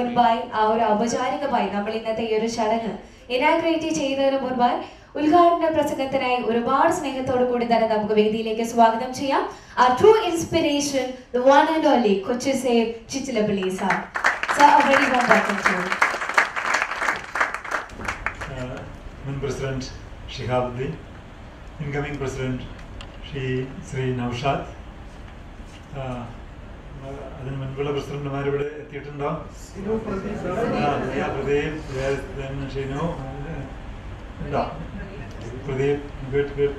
മുൻപായി ആ ഒരു ഔപചാരികമായി നമ്മൾ ഇന്നത്തെ ഈ ഒരു ചടങ്ങ് ഇനാഗ്രേറ്റ് ചെയ്യുന്നതിന് മുൻപായി ഉദ്ഘാടന പ്രസംഗത്തിനായി ഒരുപാട് സ്നേഹത്തോടു കൂടി തന്നെ നമുക്ക് വേദിയിലേക്ക് സ്വാഗതം ചെയ്യാം ആ true inspiration the one and only Kochi save ചിച്ചിലബിലി sir sir already warm welcome to you. uh, മുൻ president Shihabuddin incoming president Shri Shri Noushad uh, അതിന് മുൻപുള്ള പ്രസിഡന്റുമാർ ഇവിടെ എത്തിയിട്ടുണ്ടോ ആ, പ്രിയ Pradeep yes, then Shinu uh, ഉണ്ടോ പ്രദീപ് ഗുഡ് ഗുഡ്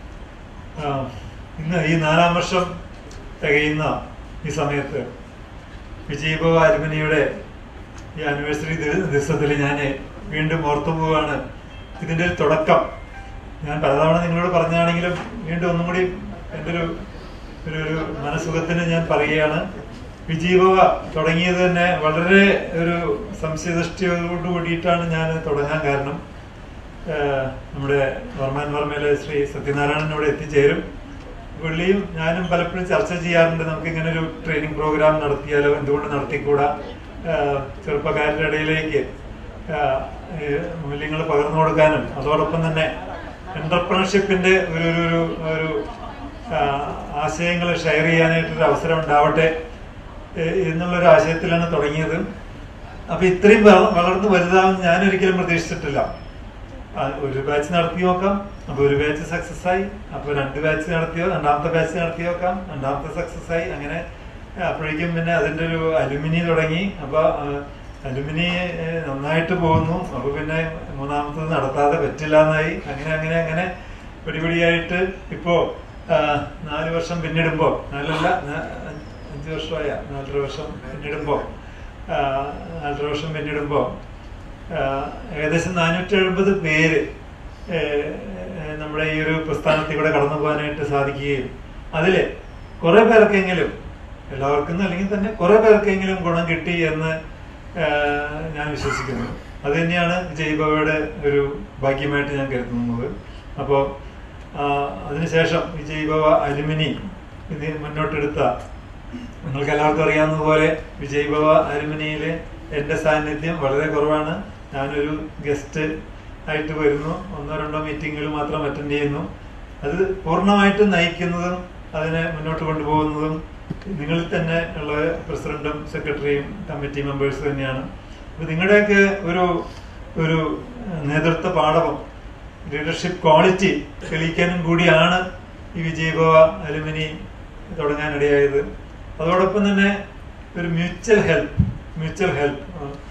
ഇന്ന് ഈ നാലാം വർഷം തികയുന്ന ഈ സമയത്ത് വിജയഭവ അലുമിനിയുടെ ഈ ആനിവേഴ്സറി ദിവസത്തിൽ ഞാൻ വീണ്ടും ഓർത്തു പോവാണ് ഇതിന്റെ ഒരു തുടക്കം ഞാൻ പലതവണ നിങ്ങളോട് പറഞ്ഞാണെങ്കിലും വീണ്ടും ഒന്നും കൂടി എൻ്റെ ഒരു ഒരു ഒരു മനസുഖത്തിന് ഞാൻ പറയുകയാണ് വിജീഭവ തുടങ്ങിയത് തന്നെ വളരെ ഒരു സംശയദൃഷ്ടിയോട് കൂടിയിട്ടാണ് ഞാൻ തുടങ്ങാൻ കാരണം ഏഹ് നമ്മുടെ വർമാൻ വർമ്മയിലെ ശ്രീ സത്യനാരായണൻ ഇവിടെ എത്തിച്ചേരും പുള്ളിയും ഞാനും പലപ്പോഴും ചർച്ച ചെയ്യാറുണ്ട് നമുക്ക് ഇങ്ങനെ ഒരു ട്രെയിനിങ് പ്രോഗ്രാം നടത്തിയാലോ എന്തുകൊണ്ട് നടത്തിക്കൂടാ ആഹ് ചെറുപ്പക്കാരുടെ ഇടയിലേക്ക് മൂല്യങ്ങൾ പകർന്നു കൊടുക്കാനും അതോടൊപ്പം തന്നെ എന്റർപ്രണർഷിപ്പിന്റെ ഒരു ഒരു ഒരു ഒരു ആശയങ്ങൾ ഷെയർ ചെയ്യാനായിട്ടൊരു അവസരം ഉണ്ടാവട്ടെ ഏഹ് എന്നുള്ളൊരു ആശയത്തിലാണ് തുടങ്ങിയത് അപ്പൊ ഇത്രയും വള- വളർന്നു വലുതാവും ഞാൻ ഒരിക്കലും പ്രതീക്ഷിച്ചിട്ടില്ല ആ, ഒരു ബാച്ച് നടത്തി നോക്കാം അപ്പൊ ഒരു ബാച്ച് സക്സസ് ആയി അപ്പൊ രണ്ട് ബാച്ച് നടത്തിയോ രണ്ടാമത്തെ ബാച്ച് നടത്തി നോക്കാം രണ്ടാമത്തെ സക്സസ് ആയി അങ്ങനെ അപ്പോഴേക്കും പിന്നെ അതിന്റെ ഒരു അലുമിനി തുടങ്ങി അപ്പൊ അലുമിനി നന്നായിട്ട് പോകുന്നു അപ്പൊ പിന്നെ മൂന്നാമത്തത് നടത്താതെ പറ്റില്ല എന്നായി അങ്ങനെ അങ്ങനെ അങ്ങനെ പിടിപിടിയായിട്ട് ഇപ്പോ ആ, നാല് വർഷം പിന്നിടുമ്പോ നാലല്ല ന- അഞ്ച് വർഷമായ നാലര വർഷം പിന്നിടുമ്പോ ആ, നാലര വർഷം പിന്നിടുമ്പോ ആഹ് ഏകദേശം നാനൂറ്റി എഴുപത് പേര് ഏഹ് ഏഹ് നമ്മുടെ ഈ ഒരു പ്രസ്ഥാനത്തിൽ കൂടെ കടന്നു പോകാനായിട്ട് സാധിക്കുകയും അതില് കുറെ പേർക്കെങ്കിലും എല്ലാവർക്കും ഒന്നും അല്ലെങ്കിൽ തന്നെ കുറെ പേർക്കെങ്കിലും ഗുണം കിട്ടി എന്ന് ആഹ് ഞാൻ വിശ്വസിക്കുന്നു അത് തന്നെയാണ് ജയ്ബവയുടെ ഒരു ഭാഗ്യമായിട്ട് ഞാൻ കരുതുന്നത് അപ്പോൾ അതിനുശേഷം ഈ ജൈവ അലുമിനി ഇത് മുന്നോട്ടെടുത്ത നിങ്ങൾക്ക് എല്ലാവർക്കും അറിയാവുന്നതുപോലെ വിജയ് ഭവ അലുമിനിയില് എന്റെ സാന്നിധ്യം വളരെ കുറവാണ് ഞാനൊരു ഗസ്റ്റ് ആയിട്ട് വരുന്നു ഒന്നോ രണ്ടോ മീറ്റിങ്ങുകൾ മാത്രം അറ്റൻഡ് ചെയ്യുന്നു അത് പൂർണ്ണമായിട്ടും നയിക്കുന്നതും അതിനെ മുന്നോട്ട് കൊണ്ടുപോകുന്നതും നിങ്ങളിൽ തന്നെ ഉള്ള പ്രസിഡന്റും സെക്രട്ടറിയും കമ്മിറ്റി മെമ്പേഴ്സ് തന്നെയാണ് അപ്പൊ നിങ്ങളുടെയൊക്കെ ഒരു ഒരു നേതൃത്വ പാഠവും ലീഡർഷിപ്പ് ക്വാളിറ്റി തെളിയിക്കാനും കൂടിയാണ് ഈ വിജയഭവ അലുമിനി തുടങ്ങാനിടയായത് അതോടൊപ്പം തന്നെ ഒരു മ്യൂച്വൽ ഹെൽപ്പ് മ്യൂച്വൽ ഹെൽപ്പ്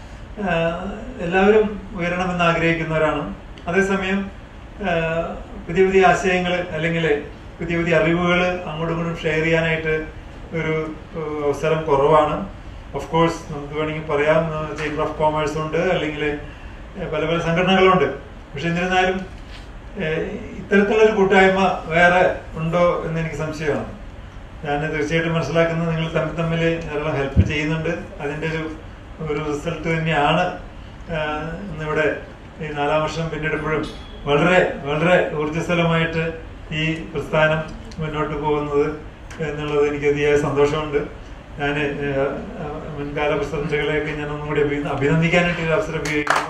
എല്ലാവരും ഉയരണമെന്ന് ആഗ്രഹിക്കുന്നവരാണ് അതേസമയം ആ, പുതിയ പുതിയ ആശയങ്ങൾ അല്ലെങ്കിൽ പുതിയ പുതിയ അറിവുകൾ അങ്ങോട്ടും ഇങ്ങോട്ടും ഷെയർ ചെയ്യാനായിട്ട് ഒരു ആ, അവസരം കുറവാണ് ഓഫ് കോഴ്സ് നമുക്ക് വേണമെങ്കിൽ പറയാം ചേംബർ ഓഫ് കോമേഴ്സ് ഉണ്ട് അല്ലെങ്കിൽ പല പല സംഘടനകളുണ്ട് പക്ഷെ എന്നിരുന്നാലും ഏഹ് ഇത്തരത്തിലുള്ളൊരു കൂട്ടായ്മ വേറെ ഉണ്ടോ എന്ന് എനിക്ക് സംശയമാണ് ഞാൻ തീർച്ചയായിട്ടും മനസ്സിലാക്കുന്നത് നിങ്ങൾ തമ്മിൽ തമ്മിൽ ധാരാളം ഹെൽപ്പ് ചെയ്യുന്നുണ്ട് അതിന്റെ ഒരു ഒരു റിസൾട്ട് തന്നെയാണ് ആഹ് ഇന്നിവിടെ ഈ നാലാം വർഷം പിന്നിടുമ്പോഴും വളരെ വളരെ ഊർജ്ജസ്വലമായിട്ട് ഈ പ്രസ്ഥാനം മുന്നോട്ട് പോകുന്നത് എന്നുള്ളത് എനിക്ക് അതിയായ സന്തോഷമുണ്ട് ഞാൻ മുൻകാല പ്രസിഡന്റുകളെയൊക്കെ ഞാൻ ഒന്നും കൂടി അഭി- അഭിനന്ദിക്കാനായിട്ട് ഈ അവസരം ഉപയോഗിക്കുന്നു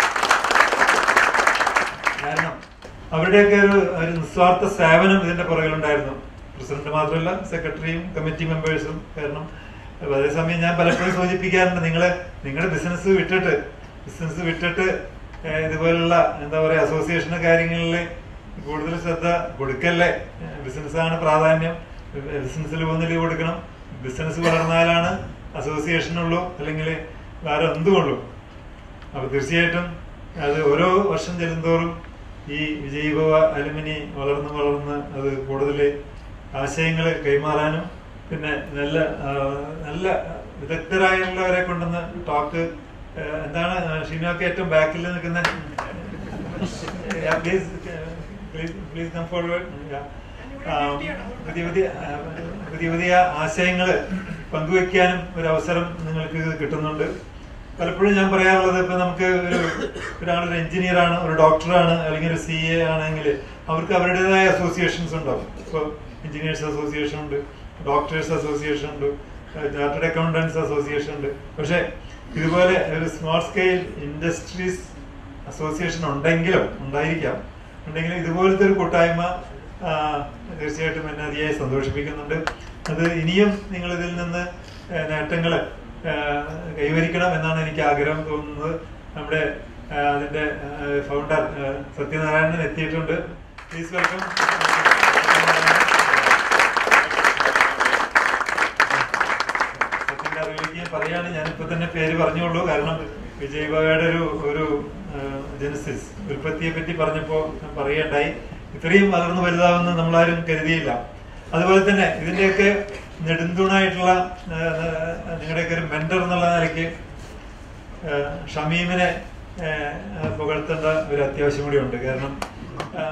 കാരണം അവരുടെയൊക്കെ ഒരു ഒരു നിസ്വാർത്ഥ സേവനം ഇതിന്റെ പുറകിലുണ്ടായിരുന്നു പ്രസിഡന്റ് മാത്രമല്ല സെക്രട്ടറിയും കമ്മിറ്റി മെമ്പേഴ്സും കാരണം അപ്പൊ അതേസമയം ഞാൻ പലപ്പോഴും സൂചിപ്പിക്കാറുണ്ട് നിങ്ങള് നിങ്ങളുടെ ബിസിനസ് വിട്ടിട്ട് ബിസിനസ് വിട്ടിട്ട് ഏഹ് ഇതുപോലുള്ള എന്താ പറയാ അസോസിയേഷൻ കാര്യങ്ങളിൽ കൂടുതൽ ശ്രദ്ധ കൊടുക്കല്ലേ ബിസിനസ്സാണ് പ്രാധാന്യം ബിസിനസ്സിൽ പോകുന്ന ലീവ് കൊടുക്കണം ബിസിനസ് വളർന്നാലാണ് അസോസിയേഷനുള്ളൂ അല്ലെങ്കിൽ വേറെ എന്തുകൊള്ളൂ അപ്പൊ തീർച്ചയായിട്ടും അത് ഓരോ വർഷം ചെല്ലുന്തോറും ഈ വിജയഭവ അലുമിനി വളർന്ന് വളർന്ന് അത് കൂടുതൽ ആശയങ്ങൾ കൈമാറാനും പിന്നെ നല്ല ആ, നല്ല വിദഗ്ധരായുള്ളവരെ കൊണ്ടുവന്ന് ടോക്ക് ആ, എന്താണ് ഷീനൊക്കെ ഏറ്റവും ബാക്കിൽ നിൽക്കുന്ന പ്ലീസ് പ്ലീസ് കം ഫോർവേഡ് പുതിയ പുതിയ ആ, പുതിയ പുതിയ ആശയങ്ങൾ പങ്കുവെക്കാനും ഒരു അവസരം നിങ്ങൾക്ക് കിട്ടുന്നുണ്ട് പലപ്പോഴും ഞാൻ പറയാറുള്ളത് ഇപ്പൊ നമുക്ക് ഒരു ഒരാളൊരു എഞ്ചിനീയർ ആണ് ഒരു ഡോക്ടറാണ് അല്ലെങ്കിൽ ഒരു സി എ ആണെങ്കിൽ അവർക്ക് അവരുടേതായ അസോസിയേഷൻസ് ഉണ്ടാവും ഇപ്പോൾ എഞ്ചിനീയേഴ്സ് അസോസിയേഷൻ ഉണ്ട് ഡോക്ടേഴ്സ് അസോസിയേഷൻ ഉണ്ട് ചാർട്ടേഡ് അക്കൗണ്ടൻസ് അസോസിയേഷൻ ഉണ്ട് പക്ഷെ ഇതുപോലെ ഒരു സ്മോൾ സ്കെയിൽ ഇൻഡസ്ട്രീസ് അസോസിയേഷൻ ഉണ്ടെങ്കിലും ഉണ്ടായിരിക്കാം ഉണ്ടെങ്കിലും ഇതുപോലത്തെ ഒരു കൂട്ടായ്മ ആ, തീർച്ചയായിട്ടും എന്നെ അതിയായി സന്തോഷിപ്പിക്കുന്നുണ്ട് അത് ഇനിയും നിങ്ങൾ ഇതിൽ നിന്ന് നേട്ടങ്ങൾ കൈവരിക്കണം എന്നാണ് എനിക്ക് ആഗ്രഹം തോന്നുന്നത് നമ്മുടെ ആ, അതിന്റെ ഫൗണ്ടർ സത്യനാരായണൻ എത്തിയിട്ടുണ്ട് പ്ലീസ് വെൽക്കം സത്യന്റെ അറിവിലേക്ക് പറയാണ് ഞാനിപ്പോ തന്നെ പേര് പറഞ്ഞോളൂ കാരണം വിജയ് ബാബയുടെ ഒരു ഒരു ജനസിസ് ഉൽപ്പത്തിയെ പറ്റി പറഞ്ഞപ്പോ ഞാൻ പറയുകയുണ്ടായി ഇത്രയും വളർന്നു വലുതാവുമെന്ന് നമ്മളാരും കരുതിയില്ല അതുപോലെ തന്നെ ഇതിന്റെയൊക്കെ നെടുന്തൂണായിട്ടുള്ള ആ, ആ, നിങ്ങളുടെയൊക്കെ ഒരു മെന്റർ എന്നുള്ള നിലയ്ക്ക് ആ, ഷമീമിനെ ആ, ആ, പുകഴ്ത്തേണ്ട ഒരു അത്യാവശ്യം കൂടി ഉണ്ട് കാരണം ആ,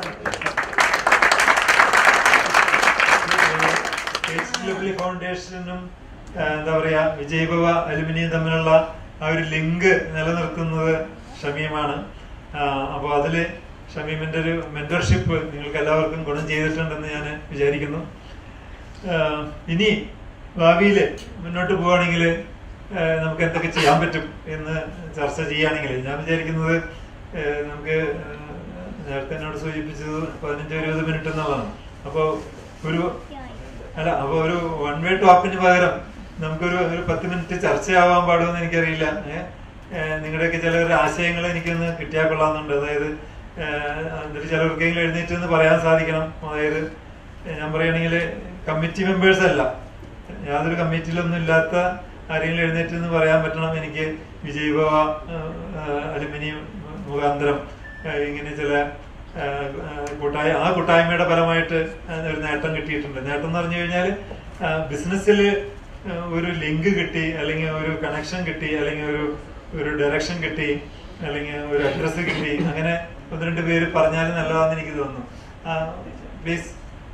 എച്ച് ഡബ്ല്യു ഫൗണ്ടേഷനും ആ, എന്താ പറയാ വിജയ് ഭവ അലുമിനിയം തമ്മിലുള്ള ആ ഒരു ലിങ്ക് നിലനിർത്തുന്നത് ഷമീമാണ് അപ്പോൾ അതില് ഷമീമിന്റെ ഒരു മെന്റർഷിപ്പ് നിങ്ങൾക്ക് എല്ലാവർക്കും ഗുണം ചെയ്തിട്ടുണ്ടെന്ന് ഞാൻ വിചാരിക്കുന്നു ആ, ഇനി ഭാവിയിൽ മുന്നോട്ട് പോവുകയാണെങ്കിൽ നമുക്ക് എന്തൊക്കെ ചെയ്യാൻ പറ്റും എന്ന് ചർച്ച ചെയ്യുകയാണെങ്കിൽ ഞാൻ വിചാരിക്കുന്നത് ആ, നമുക്ക് ആ, നേരത്തെ എന്നോട് സൂചിപ്പിച്ചത് പതിനഞ്ചോ ഇരുപത് മിനിറ്റ് എന്നുള്ളതാണ് അപ്പോൾ ഒരു അല്ല അപ്പൊ ഒരു വൺ വേ ടോക്കിന് പകരം നമുക്കൊരു ഒരു പത്ത് മിനിറ്റ് ചർച്ചയാവാൻ പാടുമെന്ന് എനിക്കറിയില്ല ഏഹ് നിങ്ങളുടെയൊക്കെ ചില ഒരു ആശയങ്ങൾ എനിക്കൊന്ന് കിട്ടിയാൽ കൊള്ളാമെന്നുണ്ട് അതായത് ഏഹ് എന്നിട്ട് ചിലർക്കെങ്കിലും എഴുന്നേറ്റ് എന്ന് പറയാൻ സാധിക്കണം അതായത് ഞാൻ പറയുകയാണെങ്കിൽ കമ്മിറ്റി മെമ്പേഴ്സ് അല്ല യാതൊരു കമ്മിറ്റിയിലൊന്നും ഇല്ലാത്ത ആരെങ്കിലും എഴുന്നേറ്റ് എന്ന് പറയാൻ പറ്റണം എനിക്ക് വിജയ് ഭവ അലുമിനിയം മുഖാന്തരം ഏഹ് ഇങ്ങനെ ചില ഏഹ് ഏഹ് കൂട്ടായ ആ കൂട്ടായ്മയുടെ ഫലമായിട്ട് ഒരു നേട്ടം കിട്ടിയിട്ടുണ്ട് നേട്ടം എന്ന് പറഞ്ഞു കഴിഞ്ഞാൽ ബിസിനസ്സിൽ ഒരു ലിങ്ക് കിട്ടി അല്ലെങ്കിൽ ഒരു കണക്ഷൻ കിട്ടി അല്ലെങ്കിൽ ഒരു ഒരു ഡയറക്ഷൻ കിട്ടി അല്ലെങ്കിൽ ഒരു അഡ്രസ്സ് കിട്ടി അങ്ങനെ ഒന്ന് രണ്ട് പേര് പറഞ്ഞാൽ നല്ലതാണെന്ന് എനിക്ക് തോന്നുന്നു പ്ലീസ്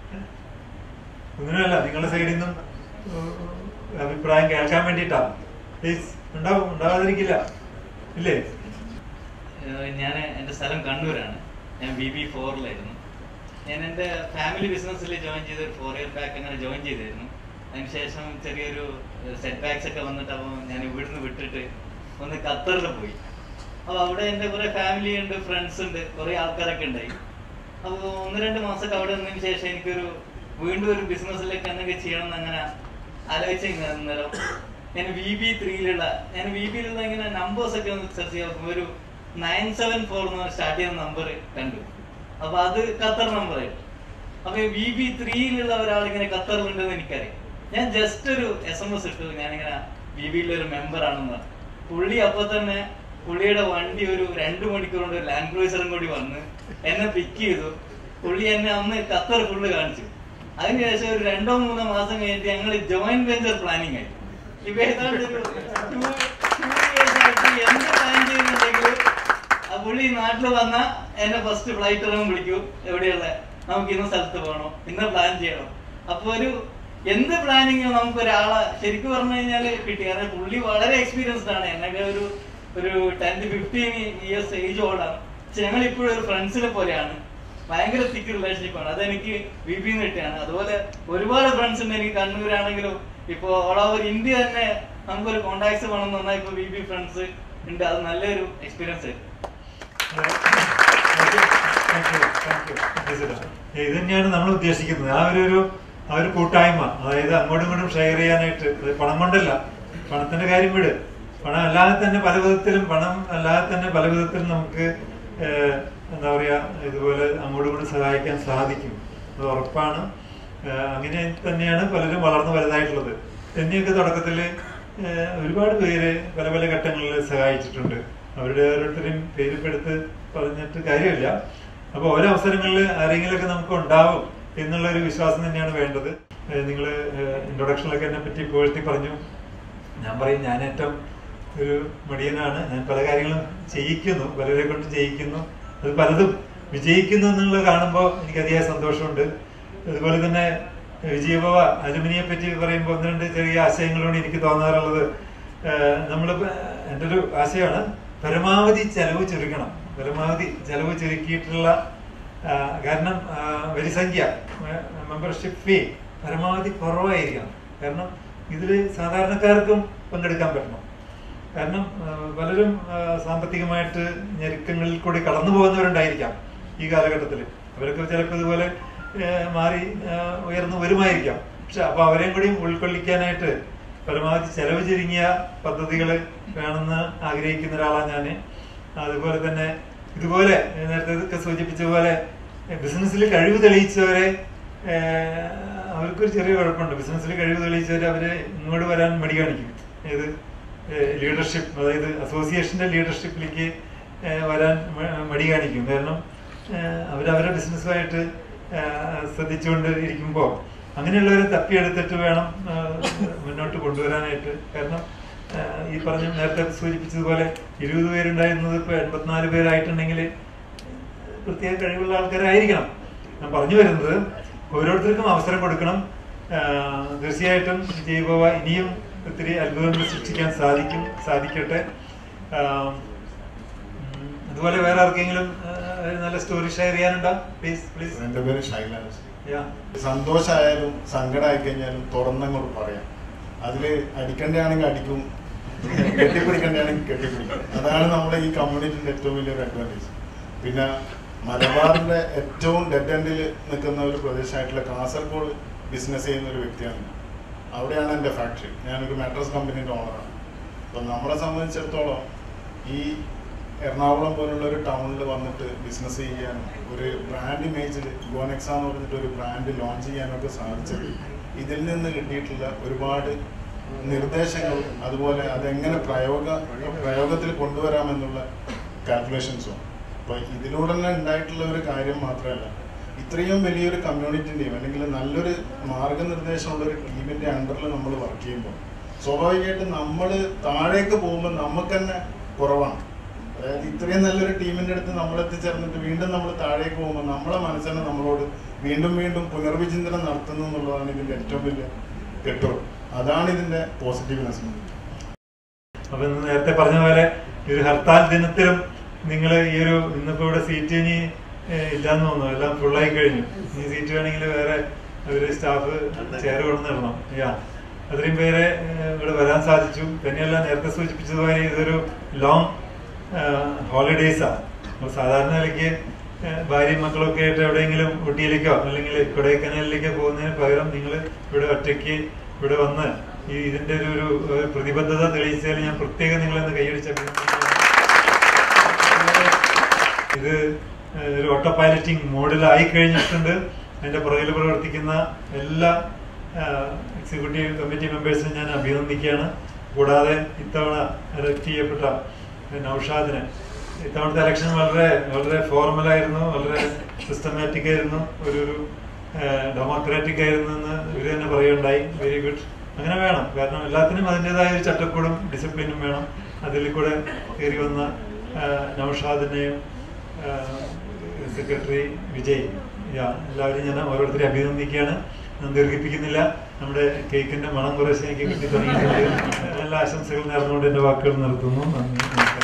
ഒന്നിനുമല്ല നിങ്ങളുടെ സൈഡിൽ നിന്നും ഏഹ്, അഭിപ്രായം കേൾക്കാൻ വേണ്ടിയിട്ടാ പ്ലീസ് ഉണ്ടാവും ഉണ്ടാവാതിരിക്കില്ല ഇല്ലേ ഞാൻ എൻ്റെ സ്ഥലം കണ്ണൂരാണ് ഞാൻ ബി ബി ഫോറിലായിരുന്നു ഞാൻ എൻ്റെ ഫാമിലി ബിസിനസ്സിൽ ജോയിൻ ചെയ്ത് ഒരു ഫോർ ഇയർ ബാക്ക് അങ്ങനെ ജോയിൻ ചെയ്തിരുന്നു അതിനുശേഷം ചെറിയൊരു സെറ്റ് ബാക്സ് ഒക്കെ വന്നിട്ട് അപ്പോൾ ഞാൻ ഇവിടുന്ന് വിട്ടിട്ട് ഒന്ന് ഖത്തറിൽ പോയി അപ്പോൾ അവിടെ എൻ്റെ കുറേ ഫാമിലി ഉണ്ട് ഫ്രണ്ട്സ് ഉണ്ട് കുറേ ആൾക്കാരൊക്കെ ഉണ്ടായി അപ്പോൾ ഒന്ന് രണ്ട് മാസമൊക്കെ അവിടെ നിന്നതിന് ശേഷം എനിക്കൊരു വീണ്ടും ഒരു ബിസിനസ്സിലേക്ക് എന്തൊക്കെ ചെയ്യണം എന്ന് അങ്ങനെ ആലോചിച്ച് അന്നേരം ഞാൻ വി ബി ത്രീയിലുള്ള ഞാൻ വി ബിയിലുള്ള ഇങ്ങനെ നമ്പേഴ്സ് ഒക്കെ ഒന്ന് സെർച്ച് ചെയ്ത് ഒരു നയൻ സെവൻ ഫോർ എന്ന് സ്റ്റാർട്ട് ചെയ്യുന്ന നമ്പർ കണ്ടു അപ്പൊ അത് ഖത്തർ നമ്പർ ആയിരുന്നു അപ്പൊ വി ബി ത്രീയിലുള്ള ഒരാൾ ഇങ്ങനെ ഖത്തറിലുണ്ടെന്ന് എനിക്കറിയാം ഞാൻ ജസ്റ്റ് ഒരു എസ് എം എസ് ഇട്ടു ഞാനിങ്ങനെ വി ബിയിലെ ഒരു മെമ്പർ ആണെന്ന് പറഞ്ഞു പുള്ളി അപ്പൊ തന്നെ പുള്ളിയുടെ വണ്ടി ഒരു രണ്ടു മണിക്കൂർ കൊണ്ട് ഒരു ലാൻഡ് ക്രൂസറും കൂടി വന്ന് എന്നെ പിക്ക് ചെയ്തു പുള്ളി എന്നെ അന്ന് ഖത്തർ ഫുള്ള് കാണിച്ചു അതിനുശേഷം ഒരു രണ്ടോ മൂന്നോ മാസം കഴിഞ്ഞിട്ട് ഞങ്ങൾ ജോയിന്റ് വെഞ്ചർ പ്ലാനിങ് ആയി ഇപ്പൊ ഏതാണ്ട് ഒരു two- two years ആയിട്ട് എന്ത് പ്ലാൻ ചെയ്യുന്നുണ്ടെങ്കിലും ആ പുള്ളി നാട്ടിൽ വന്ന എന്നെ ഫസ്റ്റ് ഫ്ലൈറ്റ് ഇറങ്ങും വിളിക്കൂ എവിടെയുള്ള നമുക്ക് ഇന്ന സ്ഥലത്ത് പോകണം ഇന്ന പ്ലാൻ ചെയ്യണം അപ്പൊ ഒരു എന്ത് പ്ലാനിങ്ങും നമുക്ക് ഒരാളെ ശരിക്കും പറഞ്ഞു കഴിഞ്ഞാൽ കിട്ടി കാരണം പുള്ളി വളരെ എക്സ്പീരിയൻസ്ഡ് ആണ് എന്നൊക്കെ ഒരു ഒരു ten to fifteen years age ഓൾഡാണ് പക്ഷെ ഞങ്ങൾ ഇപ്പോഴും ഒരു ഫ്രണ്ട്സിനെ പോലെയാണ് ഭയങ്കര തിക്ക് റിലേഷൻഷിപ്പ് ആണ് അതെനിക്ക് ബി ബി കിട്ടിയാണ് അതുപോലെ ഒരുപാട് ഫ്രണ്ട്സ് ഉണ്ട് എനിക്ക് കണ്ണൂരാണെങ്കിലും ഇപ്പൊ ഓൾ ഓവർ ഇന്ത്യ തന്നെ നമുക്കൊരു കോണ്ടാക്ട്സ് വേണം എന്ന് പറഞ്ഞാൽ ഇപ്പൊ ബി ബി ഫ്രണ്ട്സ് ഉണ്ട് അത് നല്ലൊരു എക്സ്പീരിയൻസ് ആയിരുന്നു ഇത് തന്നെയാണ് നമ്മൾ ഉദ്ദേശിക്കുന്നത് ആ ഒരു ഒരു ആ ഒരു കൂട്ടായ്മ അതായത് അങ്ങോട്ടും ഇങ്ങോട്ടും ഷെയർ ചെയ്യാനായിട്ട് അത് പണം കൊണ്ടല്ല പണത്തിന്റെ കാര്യം വിട് പണം അല്ലാതെ തന്നെ പല വിധത്തിലും പണം അല്ലാതെ തന്നെ പല വിധത്തിലും നമുക്ക് ഏഹ്, എന്താ പറയാ ഇതുപോലെ അങ്ങോട്ടും ഇങ്ങോട്ടും സഹായിക്കാൻ സാധിക്കും അത് ഉറപ്പാണ് ഏഹ്, അങ്ങനെ തന്നെയാണ് പലരും വളർന്നു വലുതായിട്ടുള്ളത് എന്നെയൊക്കെ തുടക്കത്തില് ഏഹ്, ഒരുപാട് പേര് പല പല ഘട്ടങ്ങളിൽ സഹായിച്ചിട്ടുണ്ട് അവരുടെ ഓരോരുത്തരെയും പേരിപ്പെടുത്ത് പറഞ്ഞിട്ട് കാര്യമില്ല അപ്പൊ ഓരോ അവസരങ്ങളിൽ ആരെങ്കിലുമൊക്കെ നമുക്ക് ഉണ്ടാവും എന്നുള്ള ഒരു വിശ്വാസം തന്നെയാണ് വേണ്ടത് നിങ്ങൾ ഇൻട്രൊഡക്ഷനിലൊക്കെ എന്നെ പറ്റി പുകഴ്ത്തി പറഞ്ഞു ഞാൻ പറയും ഞാൻ ഏറ്റവും ഒരു മടിയനാണ് ഞാൻ പല കാര്യങ്ങളും ചെയ്യിക്കുന്നു പലരെ കൊണ്ട് ചെയ്യിക്കുന്നു അത് പലതും വിജയിക്കുന്നു എന്നുള്ളത് കാണുമ്പോൾ എനിക്ക് അതിയായ സന്തോഷമുണ്ട് അതുപോലെ തന്നെ വിജയഭവ അലുമിനിയെ പറ്റി പറയുമ്പോൾ ഒന്ന് രണ്ട് ചെറിയ ആശയങ്ങളോട് എനിക്ക് തോന്നാറുള്ളത് നമ്മൾ എൻ്റെ ഒരു ആശയമാണ് പരമാവധി ചെലവ് ചുരുക്കണം പരമാവധി ചെലവ് ചുരുക്കിയിട്ടുള്ള ആ, കാരണം ആ, വരിസംഖ്യ മെമ്പർഷിപ്പ് ഫീ പരമാവധി കുറവായിരിക്കണം കാരണം ഇതിൽ സാധാരണക്കാർക്കും പങ്കെടുക്കാൻ പറ്റണം കാരണം ആ, പലരും ആ, സാമ്പത്തികമായിട്ട് ഞെരുക്കങ്ങളിൽ കൂടി കടന്നു പോകുന്നവരുണ്ടായിരിക്കാം ഈ കാലഘട്ടത്തിൽ അവരൊക്കെ ചിലപ്പോൾ ഇതുപോലെ ആ, മാറി ആ, ഉയർന്നു വരുമായിരിക്കാം പക്ഷെ അപ്പൊ അവരെയും കൂടി ഉൾക്കൊള്ളിക്കാനായിട്ട് പരമാവധി ചെലവ് ചുരുങ്ങിയ പദ്ധതികൾ വേണമെന്ന് ആഗ്രഹിക്കുന്ന ഒരാളാണ് ഞാൻ അതുപോലെ തന്നെ ഇതുപോലെ നേരത്തെ ഇതൊക്കെ സൂചിപ്പിച്ച പോലെ ബിസിനസ്സിൽ കഴിവ് തെളിയിച്ചവരെ ഏഹ്, അവർക്കൊരു ചെറിയ കുഴപ്പമുണ്ട് ബിസിനസ്സിൽ കഴിവ് തെളിയിച്ചവരെ അവര് ഇങ്ങോട്ട് വരാൻ മടി കാണിക്കും ഏത് ലീഡർഷിപ്പ് അതായത് അസോസിയേഷന്റെ ലീഡർഷിപ്പിലേക്ക് ഏഹ്, വരാൻ മ- മടി കാണിക്കും കാരണം ഏഹ്, അവരവരുടെ ബിസിനസ്സുമായിട്ട് ഏഹ്, ശ്രദ്ധിച്ചുകൊണ്ട് ഇരിക്കുമ്പോൾ അങ്ങനെയുള്ളവരെ തപ്പിയെടുത്തിട്ട് വേണം ഏഹ്, മുന്നോട്ട് കൊണ്ടുവരാനായിട്ട് കാരണം ഏഹ്, ഈ പറഞ്ഞ നേരത്തെ സൂചിപ്പിച്ചതുപോലെ ഇരുപത് പേരുണ്ടായിരുന്നത് ഇപ്പൊ എൺപത്തിനാല് പേരായിട്ടുണ്ടെങ്കിൽ പ്രത്യേക കഴിവുള്ള ആൾക്കാരായിരിക്കണം ഞാൻ പറഞ്ഞു വരുന്നത് ഓരോരുത്തർക്കും അവസരം കൊടുക്കണം ആഹ് തീർച്ചയായിട്ടും ജൈവവ ഇനിയും ഒത്തിരി അത്ഭുതങ്ങൾ സൃഷ്ടിക്കാൻ സാധിക്കും സാധിക്കട്ടെ ആഹ് ഉം, അതുപോലെ വേറെ ആർക്കെങ്കിലും ആഹ്, ഒരു നല്ല സ്റ്റോറി ഷെയർ ചെയ്യാനുണ്ടോ പ്ലീസ് പ്ലീസ് എന്റെ പേര് ഷൈലാൻസ് യാ സന്തോഷമായാലും സങ്കടമായി കഴിഞ്ഞാലും തുറന്നങ്ങോട്ട് പറയാം അതില് അടിക്കണ്ടാണെങ്കിൽ അടിക്കും കെട്ടിപ്പിടിക്കണ്ടാണെങ്കിൽ കെട്ടിപ്പിടിക്കും അതാണ് നമ്മുടെ ഈ കമ്മ്യൂണിറ്റിന്റെ ഏറ്റവും വലിയൊരു അഡ്വാൻറ്റേജ് പിന്നെ മലബാറിന്റെ ഏറ്റവും ഡെഡ് എൻഡിൽ നിൽക്കുന്ന ഒരു പ്രദേശമായിട്ടുള്ള കാസർഗോഡ് ബിസിനസ് ചെയ്യുന്ന ഒരു വ്യക്തിയാണ് ഞാൻ. അവിടെയാണ് എൻ്റെ ഫാക്ടറി ഞാനൊരു മാട്രസ് കമ്പനീൻ്റെ ഓണറാണ് അപ്പം നമ്മളെ സംബന്ധിച്ചിടത്തോളം ഈ എറണാകുളം പോലുള്ള ഒരു ടൗണിൽ വന്നിട്ട് ബിസിനസ് ചെയ്യാനും ഒരു ബ്രാൻഡ് ഇമേജിൽ ഗോനെക്സ എന്ന് പറഞ്ഞിട്ട് ഒരു ബ്രാൻഡ് ലോഞ്ച് ചെയ്യാനൊക്കെ സാധിച്ചത് ഇതിൽ നിന്ന് കിട്ടിയിട്ടുള്ള ഒരുപാട് നിർദ്ദേശങ്ങളും അതുപോലെ അതെങ്ങനെ പ്രയോഗ പ്രയോഗത്തിൽ കൊണ്ടുവരാമെന്നുള്ള കാൽക്കുലേഷൻസും അപ്പോൾ ഇതിലൂടെ തന്നെ ഉണ്ടായിട്ടുള്ള ഒരു കാര്യം മാത്രമല്ല ഇത്രയും വലിയൊരു കമ്മ്യൂണിറ്റിൻ്റെയും അല്ലെങ്കിൽ നല്ലൊരു മാർഗനിർദ്ദേശമുള്ള ഒരു ടീമിൻ്റെ അണ്ടറിൽ നമ്മൾ വർക്ക് ചെയ്യുമ്പോൾ സ്വാഭാവികമായിട്ടും നമ്മൾ താഴേക്ക് പോകുമ്പോൾ നമുക്ക് തന്നെ കുറവാണ് അതായത് ഇത്രയും നല്ലൊരു ടീമിന്റെ അടുത്ത് നമ്മൾ എത്തിച്ചേർന്നിട്ട് വീണ്ടും നമ്മൾ താഴേക്ക് പോകുമ്പോൾ നമ്മളെ മനസ്സിനെ നമ്മളോട് വീണ്ടും വീണ്ടും പുനർവിചിന്തനം നടത്തുന്നു എന്നുള്ളതാണ് ഇതിന്റെ ഏറ്റവും വലിയ കെട്ടുറപ്പ് അതാണ് ഇതിന്റെ പോസിറ്റീവ്നെസ് അപ്പൊ ഇന്ന് നേരത്തെ പറഞ്ഞ പോലെ ഈ ഒരു ഹർത്താൽ ദിനത്തിലും നിങ്ങൾ ഈ ഒരു ഇന്നിപ്പോ ഇവിടെ സീറ്റ് ഇനി ഏഹ്, ഇല്ലാന്ന് തോന്നുന്നു എല്ലാം ഫുള്ളായി കഴിഞ്ഞു ഇനി സീറ്റ് വേണമെങ്കിൽ വേറെ ഒരു സ്റ്റാഫ് ചെയർ കൊണ്ടുവന്നിടണം യാ അത്രയും പേരെ ഏഹ്, ഇവിടെ വരാൻ സാധിച്ചു തന്നെയല്ല നേരത്തെ സൂചിപ്പിച്ചതുപോലെ ഇതൊരു ലോങ് ഹോളിഡേയ്സാ അപ്പൊ സാധാരണ നിലയ്ക്ക് ഏഹ്, ഭാര്യയും മക്കളൊക്കെ ആയിട്ട് എവിടെയെങ്കിലും ഊട്ടിയിലേക്കോ അല്ലെങ്കിൽ കൊടൈക്കനാലിലേക്കോ പോകുന്നതിന് പകരം നിങ്ങൾ ഇവിടെ ഒറ്റയ്ക്ക് ഇവിടെ വന്ന് ഈ ഇതിന്റെ ഒരു ഒരു ഒരു പ്രതിബദ്ധത തെളിയിച്ചാൽ ഞാൻ പ്രത്യേകം നിങ്ങളെന്ന് കൈയടിച്ച ഇത് ഏഹ്, ഒരു ഓട്ടോ പൈലറ്റിംഗ് മോഡിലായി കഴിഞ്ഞിട്ടുണ്ട് അതിന്റെ പുറകിൽ പ്രവർത്തിക്കുന്ന എല്ലാ എക്സിക്യൂട്ടീവ് കമ്മിറ്റി മെമ്പേഴ്സിനെ ഞാൻ അഭിനന്ദിക്കുകയാണ് കൂടാതെ ഇത്തവണ എലക്ട് ചെയ്യപ്പെട്ട നൌഷാദിനെ ഇത്തവണത്തെ ഇലക്ഷൻ വളരെ വളരെ ഫോർമൽ ആയിരുന്നു വളരെ സിസ്റ്റമാറ്റിക് ആയിരുന്നു ഒരു ഒരു ഡെമോക്രാറ്റിക് ആയിരുന്നു എന്ന് ഇവർ തന്നെ പറയുകയുണ്ടായി വെരി ഗുഡ് അങ്ങനെ വേണം കാരണം എല്ലാത്തിനും അതിൻ്റെതായ ഒരു ചട്ടക്കൂടും ഡിസിപ്ലിനും വേണം അതിൽ കൂടെ കയറി വന്ന ആ, നൗഷാദിനെയും സെക്രട്ടറി വിജയ് യാ എല്ലാവരും ഞാൻ ഓരോരുത്തരെ അഭിനന്ദിക്കുകയാണ് ഞാൻ ദീർഘിപ്പിക്കുന്നില്ല നമ്മുടെ കേക്കിന്റെ മണം കുറേശ്ശെ എനിക്ക് കിട്ടി തുടങ്ങിയിട്ടുണ്ട് എല്ലാ ആശംസകൾ നേർന്നുകൊണ്ട് എന്റെ വാക്കുകൾ നിർത്തുന്നു നന്ദി നമസ്കാരം